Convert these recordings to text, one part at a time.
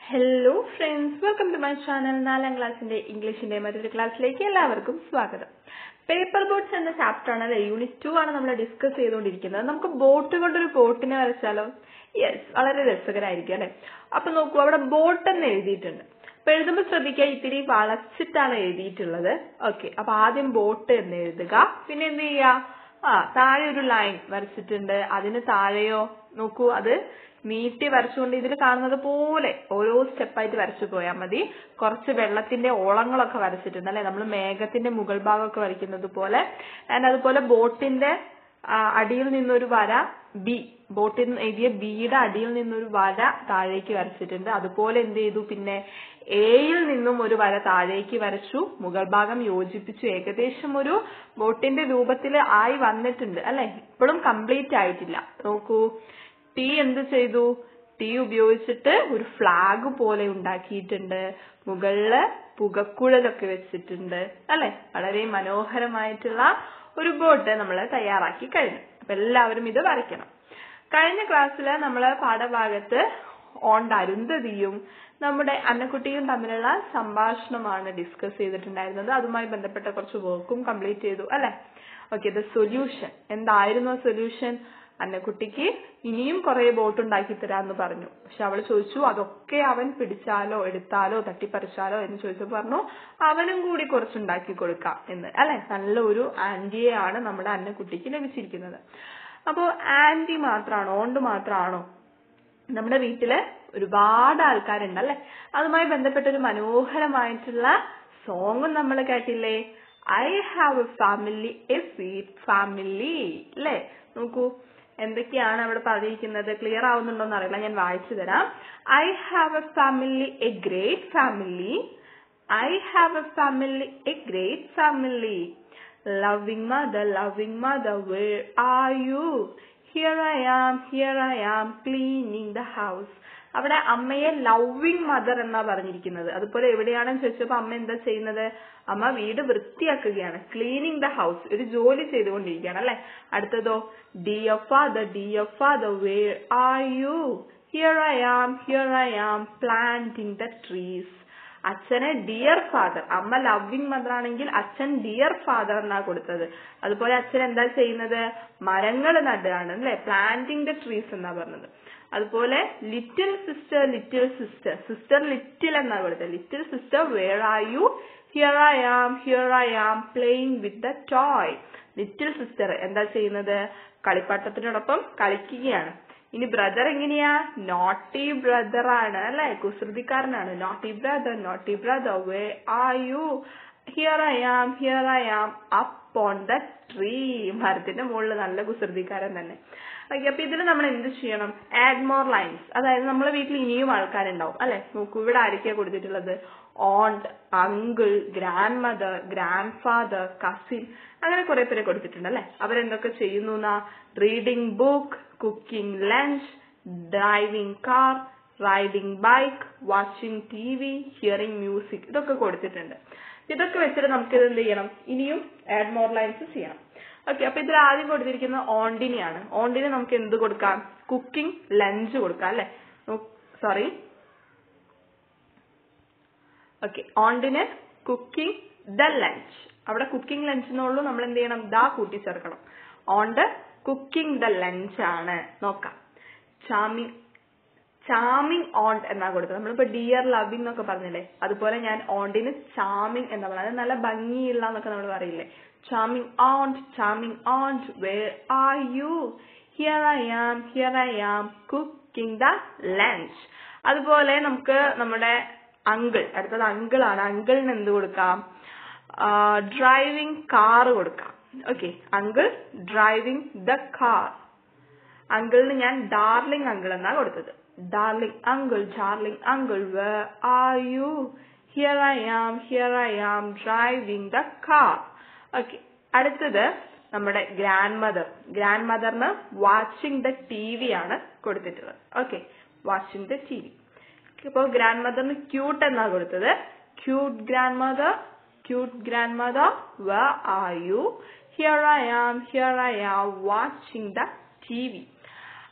hello friends welcome to my channel നാലാം ക്ലാസ്സിന്റെ ഇംഗ്ലീഷിന്റെ മറ്റൊരു ക്ലാസ്സിലേക്ക് എല്ലാവർക്കും സ്വാഗതം പേപ്പർ ബോട്ട്സ് എന്ന ചാപ്റ്റർ ആണ് അല്ലെ യൂണിറ്റ് ടു ആണ് നമ്മൾ ഡിസ്കസ് ചെയ്തുകൊണ്ടിരിക്കുന്നത് നമുക്ക് ബോട്ട് കൊണ്ടൊരു ബോട്ടിനെ വരച്ചാലോ യെസ് വളരെ രസകരമായിരിക്കും അല്ലെ അപ്പൊ നോക്കൂ അവിടെ ബോട്ട് എന്ന് എഴുതിയിട്ടുണ്ട് അപ്പൊ എഴുതുമ്പോൾ ശ്രദ്ധിക്കുക ഇത്തിരി വളച്ചിട്ടാണ് എഴുതിയിട്ടുള്ളത് ഓക്കെ അപ്പൊ ആദ്യം ബോട്ട് എന്ന് എഴുതുക പിന്നെ എന്ത് ചെയ്യുക ആ താഴെ ഒരു ലൈൻ വരച്ചിട്ടുണ്ട് അതിന് താഴെയോ നോക്കൂ അത് നീട്ടി വരച്ചുകൊണ്ട് ഇതിൽ കാണുന്നത് പോലെ ഓരോ സ്റ്റെപ്പായിട്ട് വരച്ചു പോയാൽ മതി കുറച്ച് വെള്ളത്തിന്റെ ഓളങ്ങളൊക്കെ വരച്ചിട്ടുണ്ട് അല്ലെ നമ്മൾ മേഘത്തിന്റെ മുകൾ ഭാഗമൊക്കെ വരയ്ക്കുന്നത് പോലെ ആൻഡ് അതുപോലെ ബോട്ടിന്റെ അടിയിൽ നിന്നൊരു വര ബി ബോട്ടിൽ എഴുതിയ ബിയുടെ അടിയിൽ നിന്നൊരു വര താഴേക്ക് വരച്ചിട്ടുണ്ട് അതുപോലെ എന്ത് ചെയ്തു പിന്നെ എയിൽ നിന്നും ഒരു വര താഴേക്ക് വരച്ചു മുകൾ ഭാഗം യോജിപ്പിച്ചു ഏകദേശം ഒരു ബോട്ടിന്റെ രൂപത്തിൽ ആയി വന്നിട്ടുണ്ട് അല്ലെ ഇപ്പോഴും കംപ്ലീറ്റ് ആയിട്ടില്ല നോക്കൂ ടി എന്ത് ചെയ്തു ടി ഉപയോഗിച്ചിട്ട് ഒരു ഫ്ലാഗ് പോലെ ഉണ്ടാക്കിയിട്ടുണ്ട് മുകളില് പുകക്കുഴലൊക്കെ വെച്ചിട്ടുണ്ട് അല്ലെ വളരെ മനോഹരമായിട്ടുള്ള ഒരു ബോട്ട് നമ്മൾ തയ്യാറാക്കി കഴിഞ്ഞു അപ്പൊ എല്ലാവരും ഇത് വരയ്ക്കണം കഴിഞ്ഞ ക്ലാസ്സിൽ നമ്മൾ പാഠഭാഗത്ത് ഓണ്ട് അരുന്ധതിയും നമ്മുടെ അന്നക്കുട്ടിയും തമ്മിലുള്ള സംഭാഷണമാണ് ഡിസ്കസ് ചെയ്തിട്ടുണ്ടായിരുന്നത് അതുമായി ബന്ധപ്പെട്ട കുറച്ച് വർക്കും കംപ്ലീറ്റ് ചെയ്തു അല്ലെ ഓക്കെ ദ സൊല്യൂഷൻ എന്തായിരുന്നു സൊല്യൂഷൻ അന്നക്കുട്ടിക്ക് ഇനിയും കുറെ ബോട്ട് ഉണ്ടാക്കി തരാന്ന് പറഞ്ഞു പക്ഷെ അവൾ ചോദിച്ചു അതൊക്കെ അവൻ പിടിച്ചാലോ എടുത്താലോ തട്ടിപ്പറിച്ചാലോ എന്ന് ചോദിച്ചപ്പോൾ പറഞ്ഞു അവനും കൂടി കുറച്ചുണ്ടാക്കി കൊടുക്കാം എന്ന് അല്ലെ നല്ല ഒരു ആന്റിയെയാണ് നമ്മുടെ അന്നക്കുട്ടിക്ക് ലഭിച്ചിരിക്കുന്നത് അപ്പോ ആന്റി മാത്രമാണോ ഓണ്ട് മാത്രമാണോ നമ്മുടെ വീട്ടില് ഒരുപാട് ആൾക്കാരുണ്ട് അല്ലെ അതുമായി ബന്ധപ്പെട്ട ഒരു മനോഹരമായിട്ടുള്ള സോങ്ങും നമ്മൾ കേട്ടില്ലേ I have a family a sweet family അല്ലേ നോക്കൂ എന്തൊക്കെയാണ് അവിടെ പറഞ്ഞിരിക്കുന്നത് ക്ലിയർ ആവുന്നുണ്ടോന്ന് അറിയില്ല ഞാൻ വായിച്ചു തരാം I have a family a great family I have a family a great family loving mother loving mother where are you here I am here I am cleaning the house അവിടെ അമ്മയെ loving mother എന്നാ പറഞ്ഞിരിക്കുന്നത് അതുപോലെ എവിടെയാണെന്ന് ചോദിച്ചപ്പോ അമ്മ എന്താ ചെയ്യുന്നത് അമ്മ വീട് വൃത്തിയാക്കുകയാണ് ക്ലീനിങ് ദ ഹൗസ് ഒരു ജോലി ചെയ്തുകൊണ്ടിരിക്കുകയാണ് അല്ലെ അടുത്തതോ dear father dear father where are you here I am here I am planting the trees അച്ഛനെ ഡിയർ ഫാദർ അമ്മ ലവിംഗ് മദർ ആണെങ്കിൽ അച്ഛൻ ഡിയർ ഫാദർ എന്നാ കൊടുത്തത് അതുപോലെ അച്ഛൻ എന്താ ചെയ്യുന്നത് മരങ്ങൾ നടുകയാണ് അല്ലെ പ്ലാന്റിംഗ് ദ ട്രീസ് എന്നാ പറഞ്ഞത് അതുപോലെ little sister little sister sister little എന്നാ കൊടുത്തത് little sister where are you here I am here I am playing with the toy little sister എന്താ ചെയ്യുന്നത് കളിപ്പാട്ടത്തിനോടൊപ്പം കളിക്കുകയാണ് ഇനി ബ്രദർ എങ്ങനെയാ നോട്ടി ബ്രദർ ആണ് അല്ലെ കുസൃതിക്കാരനാണ് naughty brother naughty brother where are you here I am here I am up on the tree മരത്തിന്റെ മുകളിൽ നല്ല കുസൃതിക്കാരൻ തന്നെ ഓക്കെ അപ്പൊ ഇതിൽ നമ്മൾ എന്ത് ചെയ്യണം ആഡ് മോർ ലൈൻസ് അതായത് നമ്മളെ വീട്ടിൽ ഇനിയും ആൾക്കാരുണ്ടാവും അല്ലെ നോക്കൂ ഇവിടെ ആരൊക്കെയാ കൊടുത്തിട്ടുള്ളത് aunt uncle grandmother grandfather cousin അങ്ങനെ കുറെ പേരെ കൊടുത്തിട്ടുണ്ട് അല്ലെ അവരെന്തൊക്കെ ചെയ്യുന്നു എന്നാ reading book cooking lunch driving car riding bike watching T V hearing music ഇതൊക്കെ കൊടുത്തിട്ടുണ്ട് ഇതൊക്കെ വെച്ചിട്ട് നമുക്ക് ഇത് എന്ത് ചെയ്യണം ഇനിയും ആഡ് മോർ ലൈൻസ് ചെയ്യണം ഓക്കെ അപ്പൊ ഇതിൽ ആദ്യം കൊടുത്തിരിക്കുന്നത് ഓണ്ടിനെയാണ് ഓണ്ടിന് നമുക്ക് എന്ത് കൊടുക്കാം കുക്കിംഗ് ലഞ്ച് കൊടുക്കാം അല്ലെ സോറി ഓക്കെ ഓണ്ടിന് കുക്കിംഗ് ദ ലഞ്ച് അവിടെ കുക്കിംഗ് ലഞ്ച് എന്നുള്ളൂ നമ്മൾ എന്ത് ചെയ്യണം ദ കൂട്ടിച്ചേർക്കണം ഓണ്ട് കുക്കിംഗ് ദ ലഞ്ച് ആണ് നോക്കാം ചാമിങ് ചാമിങ് ഓണ്ട് എന്നാ കൊടുത്തത് നമ്മളിപ്പോ ഡിയർ ലവിംഗ് എന്നൊക്കെ പറഞ്ഞില്ലേ അതുപോലെ ഞാൻ ഓണ്ടിന് ചാമിങ് എന്നാ പറയുന്നത് നല്ല ഭംഗിയുള്ള എന്നൊക്കെ നമ്മൾ പറയില്ലേ charming aunt charming aunt where are you here I am here I am cooking the lunch അതുപോലെ നമുക്ക് നമ്മുടെ അങ്കിൾ അടുത്തത് അങ്കിൾ ആണ് അങ്കിളിന് എന്ത് കൊടുക്കാം ഡ്രൈവിംഗ് കാർ കൊടുക്കാം okay uncle driving the car അങ്കിളിന് ഞാൻ ഡാർലിംഗ് അങ്കിൾ എന്നാ കൊടുത്തത് darling uncle darling uncle where are you here I am here I am driving the car okay അടുത്തത് നമ്മുടെ ഗ്രാൻഡ് മദർ ഗ്രാൻഡ് മദറിന് വാച്ചിങ് ദ ടി വി ആണ് കൊടുത്തിട്ടുള്ളത് okay watching the T V ഇപ്പോൾ ഗ്രാൻഡ് മദറിന് ക്യൂട്ട് എന്നാ കൊടുത്തത് cute grandmother cute grandmother where are you here I am here I am watching the T V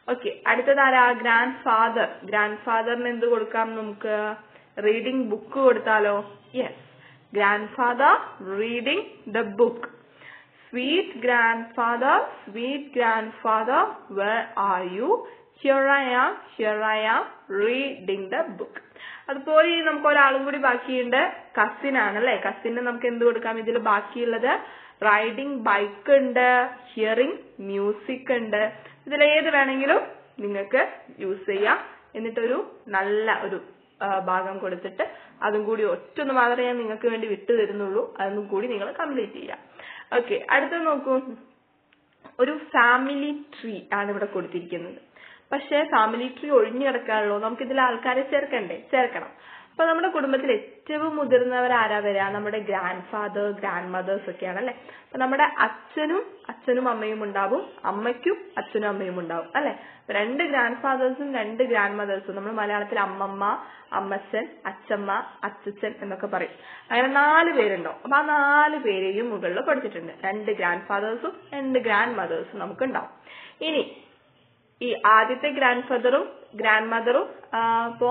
okay അടുത്തതാരാ ഗ്രാൻഡ് ഫാദർ ഗ്രാൻഡ് ഫാദറിന് എന്ത് കൊടുക്കാം നമുക്ക് റീഡിംഗ് ബുക്ക് കൊടുത്താലോ yes grandfather reading the book sweet grandfather sweet grandfather where are you here I am here I am reading the book അതുപോലെ ഇനി നമുക്ക് ഒരാളും കൂടി ബാക്കിയുണ്ട് കസിൻ ആണ് അല്ലെ കസിന് നമുക്ക് എന്ത് കൊടുക്കാം ഇതിൽ ബാക്കിയുള്ളത് റൈഡിംഗ് ബൈക്ക് ഉണ്ട് ഹിയറിംഗ് മ്യൂസിക് ഉണ്ട് ഇതിൽ ഏത് വേണമെങ്കിലും നിങ്ങൾക്ക് യൂസ് ചെയ്യാം എന്നിട്ടൊരു നല്ല ഒരു ആ, ഭാഗം കൊടുത്തിട്ട് അതും കൂടി ഒറ്റൊന്ന് മാത്രമേ ഞാൻ നിങ്ങൾക്ക് വേണ്ടി വിട്ടു തരുന്നുള്ളൂ അതൊന്നും കൂടി നിങ്ങൾ കംപ്ലീറ്റ് ചെയ്യാം ഓക്കെ അടുത്തത് നോക്കൂ ഒരു ഫാമിലി ട്രീ ആണ് ഇവിടെ കൊടുത്തിരിക്കുന്നത് പക്ഷേ ഫാമിലി ട്രീ ഒഴിഞ്ഞു കിടക്കാനുള്ളൂ നമുക്ക് ഇതിൽ ആൾക്കാരെ ചേർക്കണ്ടേ ചേർക്കണം അപ്പൊ നമ്മുടെ കുടുംബത്തിൽ ഏറ്റവും മുതിർന്നവർ ആരാ വരിക നമ്മുടെ ഗ്രാൻഡ് ഫാദർ ഗ്രാൻഡ് മദേഴ്സ് ഒക്കെയാണ് അല്ലെ അപ്പൊ നമ്മുടെ അച്ഛനും അച്ഛനും അമ്മയും ഉണ്ടാവും അമ്മയ്ക്കും അച്ഛനും അമ്മയും ഉണ്ടാവും അല്ലെ അപ്പൊ രണ്ട് ഗ്രാൻഡ് ഫാദേഴ്സും രണ്ട് ഗ്രാൻഡ് മദേഴ്സും നമ്മൾ മലയാളത്തിൽ അമ്മമ്മ അമ്മച്ചൻ അച്ഛമ്മ അച്ഛച്ചൻ എന്നൊക്കെ പറയും അങ്ങനെ നാല് പേരുണ്ടാവും അപ്പൊ ആ നാല് പേരെയും മുകളിൽ കൊടുത്തിട്ടുണ്ട് രണ്ട് ഗ്രാൻഡ് ഫാദേഴ്സും രണ്ട് ഗ്രാൻഡ് മദേഴ്സും നമുക്ക് ഉണ്ടാവും ഇനി ഈ ആദ്യത്തെ ഗ്രാൻഡ് ഫാദറും ഗ്രാൻഡ് മദറും ഇപ്പോ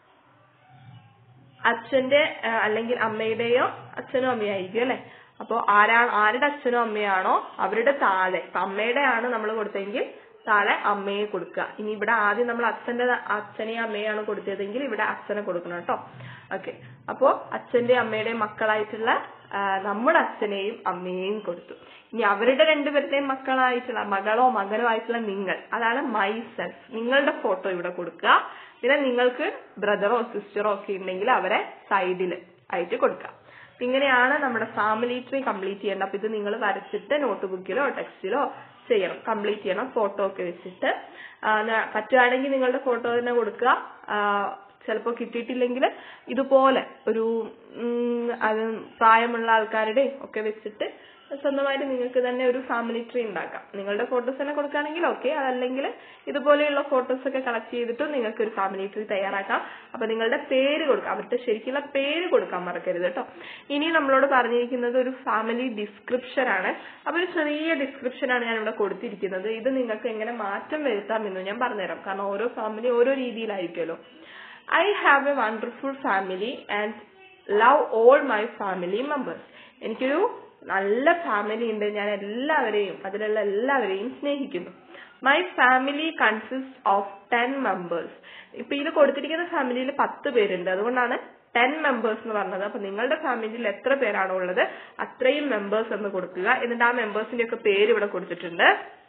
അച്ഛന്റെ ആ, അല്ലെങ്കിൽ അമ്മയുടെയോ അച്ഛനും അമ്മയോ ആയിരിക്കും അല്ലെ അപ്പോ ആരാ ആരുടെ അച്ഛനോ അമ്മയാണോ അവരുടെ താഴെ ഇപ്പൊ അമ്മയുടെ ആണ് നമ്മൾ കൊടുത്തതെങ്കിൽ താഴെ അമ്മയെ കൊടുക്കുക ഇനി ഇവിടെ ആദ്യം നമ്മൾ അച്ഛന്റെ അച്ഛനെയും അമ്മയെയാണ് കൊടുത്തതെങ്കിൽ ഇവിടെ അച്ഛനെ കൊടുക്കണം കേട്ടോ ഓക്കെ അപ്പോ അച്ഛന്റെ അമ്മയുടെയും മക്കളായിട്ടുള്ള ആ, നമ്മുടെ അച്ഛനെയും അമ്മയെയും കൊടുത്തു ഇനി അവരുടെ രണ്ടുപേരുടെയും മക്കളായിട്ടുള്ള മകളോ മകനോ ആയിട്ടുള്ള നിങ്ങൾ അതാണ് മൈ സെൽഫ് നിങ്ങളുടെ ഫോട്ടോ ഇവിടെ കൊടുക്കുക പിന്നെ നിങ്ങൾക്ക് ബ്രദറോ സിസ്റ്ററോ ഒക്കെ ഉണ്ടെങ്കിൽ അവരെ സൈഡിൽ ആയിട്ട് കൊടുക്കുക അപ്പൊ ഇങ്ങനെയാണ് നമ്മുടെ ഫാമിലി ട്രീ കംപ്ലീറ്റ് ചെയ്യേണ്ടത് അപ്പൊ ഇത് നിങ്ങൾ വരച്ചിട്ട് നോട്ട് ബുക്കിലോ ടെക്സ്റ്റിലോ ചെയ്യണം കംപ്ലീറ്റ് ചെയ്യണം ഫോട്ടോ ഒക്കെ വെച്ചിട്ട് ആ, ന- പറ്റുവാണെങ്കിൽ നിങ്ങളുടെ ഫോട്ടോ തന്നെ കൊടുക്കുക ചിലപ്പോൾ കിട്ടിയിട്ടില്ലെങ്കിൽ ഇതുപോലെ ഒരു ഉം, അത് പ്രായമുള്ള ആൾക്കാരുടെ ഒക്കെ വെച്ചിട്ട് സ്വന്തമായിട്ട് നിങ്ങൾക്ക് തന്നെ ഒരു ഫാമിലി ട്രീ ഉണ്ടാക്കാം നിങ്ങളുടെ ഫോട്ടോസ് തന്നെ കൊടുക്കുകയാണെങ്കിൽ ഓക്കെ അതല്ലെങ്കിൽ ഇതുപോലെയുള്ള ഫോട്ടോസ് ഒക്കെ കളക്ട് ചെയ്തിട്ട് നിങ്ങൾക്ക് ഒരു ഫാമിലി ട്രീ തയ്യാറാക്കാം അപ്പൊ നിങ്ങളുടെ പേര് കൊടുക്കാം അവരുടെ ശരിക്കുള്ള പേര് കൊടുക്കാൻ മറക്കരുത് കേട്ടോ ഇനി നമ്മളോട് പറഞ്ഞിരിക്കുന്നത് ഒരു ഫാമിലി ഡിസ്ക്രിപ്ഷൻ ആണ് അപ്പൊ ഒരു ചെറിയ ഡിസ്ക്രിപ്ഷൻ ആണ് ഞാൻ ഇവിടെ കൊടുത്തിരിക്കുന്നത് ഇത് നിങ്ങൾക്ക് എങ്ങനെ മാറ്റം വരുത്താം എന്ന് ഞാൻ പറഞ്ഞുതരാം കാരണം ഓരോ ഫാമിലി ഓരോ രീതിയിലായിരിക്കുമല്ലോ I have a wonderful family and love all my family members എനിക്കൊരു നല്ല ഫാമിലി ഉണ്ട് ഞാൻ എല്ലാവരെയും അതിലുള്ള എല്ലാവരെയും സ്നേഹിക്കുന്നു my family consist of ten members ഇപ്പൊ ഇത് കൊടുത്തിരിക്കുന്ന ഫാമിലിയിൽ പത്ത് പേരുണ്ട് അതുകൊണ്ടാണ് ടെൻ മെമ്പേഴ്സ് എന്ന് പറഞ്ഞത് അപ്പൊ നിങ്ങളുടെ ഫാമിലിയിൽ എത്ര പേരാണോ ഉള്ളത് അത്രയും മെമ്പേഴ്സ് എന്ന് കൊടുക്കുക എന്നിട്ട് ആ മെമ്പേഴ്സിന്റെ ഒക്കെ പേര് ഇവിടെ കൊടുത്തിട്ടുണ്ട്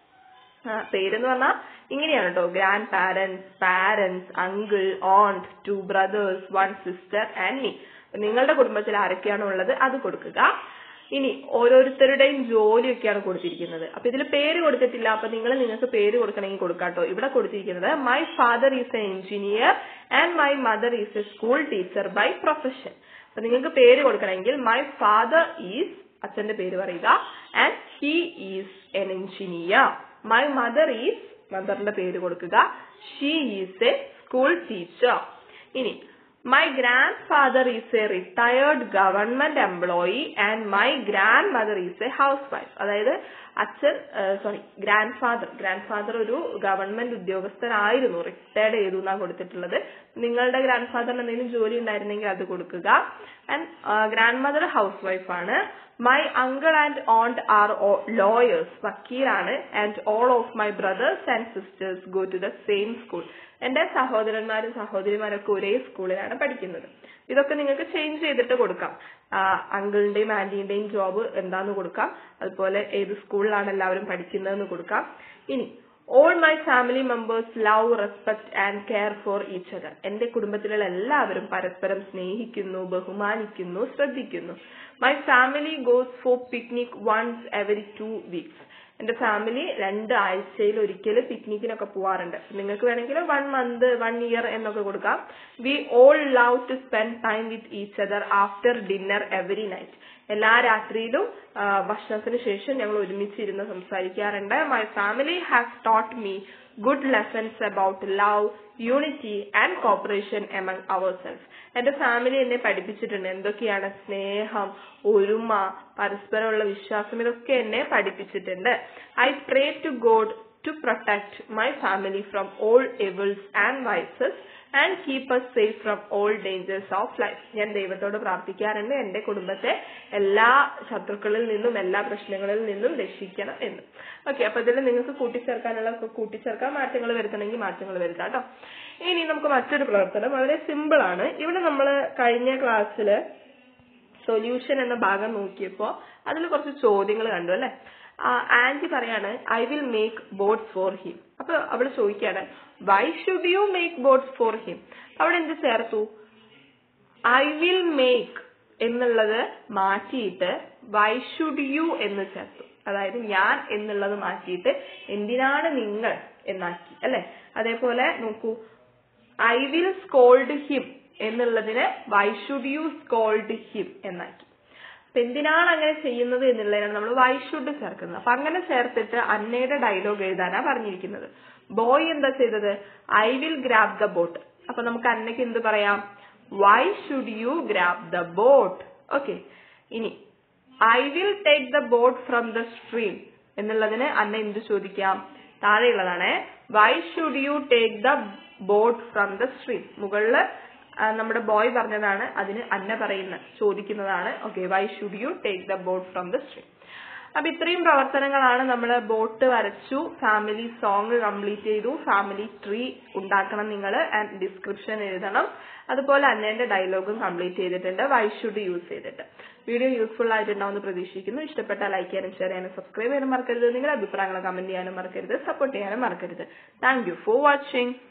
ആ, പേരെന്ന് പറഞ്ഞാൽ ഇങ്ങനെയാണ് കേട്ടോ grandparents parents uncle aunt two brothers one sister and me നിങ്ങളുടെ കുടുംബത്തിൽ ആരൊക്കെയാണോ ഉള്ളത് അത് കൊടുക്കുക ഇനി ഓരോരുത്തരുടെയും ജോലിയൊക്കെയാണ് കൊടുത്തിരിക്കുന്നത് അപ്പൊ ഇതിൽ പേര് കൊടുത്തിട്ടില്ല അപ്പൊ നിങ്ങൾ നിങ്ങൾക്ക് പേര് കൊടുക്കണമെങ്കിൽ കൊടുക്കാട്ടോ ഇവിടെ കൊടുത്തിരിക്കുന്നത് my father is a engineer and my mother is a school teacher by profession അപ്പൊ നിങ്ങൾക്ക് പേര് കൊടുക്കണമെങ്കിൽ മൈ ഫാദർ ഈസ് അച്ഛന്റെ പേര് പറയുക and he is an engineer my mother is മദറിന്റെ പേര് കൊടുക്കുക she is a school teacher ഇനി my grandfather is a retired government employee and my grandmother is a housewife അതായത് അച്ഛൻ sorry grandfather grandfather ഒരു government ഉദ്യോഗസ്ഥനായിരുന്നു retired ചെയ്തു എന്നാണ് കൊടുത്തിട്ടുള്ളത് നിങ്ങളുടെ ഗ്രാൻഡ് ഫാദറിന് എന്തെങ്കിലും ജോലി ഉണ്ടായിരുന്നെങ്കിൽ അത് കൊടുക്കുക ആൻഡ് ഗ്രാൻഡ് മദർ ഹൗസ് വൈഫാണ് my uncle and aunt are lawyers വക്കീലാണ് and all of my brothers and sisters go to the same school എന്റെ സഹോദരന്മാരും സഹോദരിമാരൊക്കെ ഒരേ സ്കൂളിലാണ് പഠിക്കുന്നത് ഇതൊക്കെ നിങ്ങൾക്ക് ചേഞ്ച് ചെയ്തിട്ട് കൊടുക്കാം അങ്കിളിന്റെയും ആന്റിന്റെയും ജോബ് എന്താന്ന് കൊടുക്കാം അതുപോലെ ഏത് സ്കൂളിലാണ് എല്ലാവരും പഠിക്കുന്നതെന്ന് കൊടുക്കാം ഇനി all my family members love respect and care for each other എന്റെ കുടുംബത്തിലുള്ള എല്ലാവരും പരസ്പരം സ്നേഹിക്കുന്നു ബഹുമാനിക്കുന്നു ശ്രദ്ധിക്കുന്നു my family goes for picnic once every two weeks എന്റെ ഫാമിലി രണ്ട് ആഴ്ചയിൽ ഒരിക്കൽ പിക്നിക്കിനൊക്കെ പോവാറുണ്ട് നിങ്ങൾക്ക് വേണമെങ്കിൽ വൺ മന്ത് വൺ ഇയർ എന്നൊക്കെ കൊടുക്കാം we all love to spend time with each other after dinner every night എല്ലാ രാത്രിയിലും ആ, ഭക്ഷണത്തിന് ശേഷം ഞങ്ങൾ ഒരുമിച്ചിരുന്ന് സംസാരിക്കാറുണ്ട് my family has taught me good lessons about love unity and cooperation among ourselves എന്റെ ഫാമിലി എന്നെ പഠിപ്പിച്ചിട്ടുണ്ട് എന്തൊക്കെയാണ് സ്നേഹം ഒരുമ പരസ്പരമുള്ള വിശ്വാസം ഇതൊക്കെ എന്നെ പഠിപ്പിച്ചിട്ടുണ്ട് I pray to God to protect my family from all evils and vices and keep us safe from all dangers of life ഞാൻ ദൈവത്തോട് പ്രാർത്ഥിക്കാറുണ്ട് എന്റെ കുടുംബത്തെ എല്ലാ ശത്രുക്കളിൽ നിന്നും എല്ലാ പ്രശ്നങ്ങളിൽ നിന്നും രക്ഷിക്കണം എന്ന് ഓക്കെ അപ്പൊ ഇതിൽ നിങ്ങൾക്ക് കൂട്ടിച്ചേർക്കാനുള്ള കൂട്ടിച്ചേർക്കാൻ മാറ്റങ്ങൾ വരുത്തണമെങ്കിൽ മാറ്റങ്ങൾ വരുത്താം കേട്ടോ ഇനി നമുക്ക് മറ്റൊരു പ്രവർത്തനം വളരെ സിമ്പിൾ ആണ് ഇവിടെ നമ്മൾ കഴിഞ്ഞ ക്ലാസ്സിൽ സൊല്യൂഷൻ എന്ന ഭാഗം നോക്കിയപ്പോ അതിൽ കുറച്ച് ചോദ്യങ്ങൾ കണ്ടു അല്ലെ ആന്റി പറയാണ് I will make boats for him അപ്പൊ അവള് ചോദിക്കാണ് why should you make boats for him അവിടെ എന്ത് ചേർത്തു ഐ വിൽ മേക്ക് എന്നുള്ളത് മാറ്റിയിട്ട് വൈ ഷുഡ് യു എന്ന് ചേർത്തു അതായത് ഞാൻ എന്നുള്ളത് മാറ്റിയിട്ട് എന്തിനാണ് നിങ്ങൾ എന്നാക്കി അല്ലെ അതേപോലെ നോക്കൂ ഐ വിൽ സ്കോൾഡ് ഹിം എന്നുള്ളതിന് why should you scold him എന്നാക്കി അപ്പൊ എന്തിനാണ് അങ്ങനെ ചെയ്യുന്നത് എന്നുള്ളതിനാണ് നമ്മൾ വൈ ഷുഡ് ചേർക്കുന്നത് അപ്പൊ അങ്ങനെ ചേർത്തിട്ട് അന്നയുടെ ഡയലോഗ് എഴുതാനാ പറഞ്ഞിരിക്കുന്നത് ബോയ് എന്താ ചെയ്തത് I will grab the boat അപ്പൊ നമുക്ക് അന്നയ്ക്ക് എന്ത് പറയാം why should you grab the boat okay ഇനി I will take the boat from the stream എന്നുള്ളതിന് അന്ന എന്ത് ചോദിക്കാം താഴെയുള്ളതാണ് why should you take the boat from the stream മുകളില് ആ, നമ്മുടെ ബോയ് പറഞ്ഞതാണ് അതിന് അന്ന പറയുന്ന ചോദിക്കുന്നതാണ് okay why should you take the boat from the stream അപ്പൊ ഇത്രയും പ്രവർത്തനങ്ങളാണ് നമ്മൾ ബോട്ട് വരച്ചു ഫാമിലി സോങ് കംപ്ലീറ്റ് ചെയ്തു ഫാമിലി ട്രീ ഉണ്ടാക്കണം നിങ്ങൾ ആൻഡ് ഡിസ്ക്രിപ്ഷൻ എഴുതണം അതുപോലെ അന്നേന്റെ ഡയലോഗും കംപ്ലീറ്റ് ചെയ്തിട്ടുണ്ട് വൈ ഷുഡ് യൂസ് ചെയ്തിട്ട് വീഡിയോ യൂസ്ഫുൾ ആയിട്ടുണ്ടാവുമെന്ന് പ്രതീക്ഷിക്കുന്നു ഇഷ്ടപ്പെട്ടാൽ ലൈക്ക് ചെയ്യാനും ഷെയർ ചെയ്യാനും സബ്സ്ക്രൈബ് ചെയ്യാനും മറക്കരുത് നിങ്ങളുടെ അഭിപ്രായങ്ങൾ കമന്റ് ചെയ്യാനും മറക്കരുത് സപ്പോർട്ട് ചെയ്യാനും മറക്കരുത് താങ്ക് യു ഫോർ വാച്ചിങ്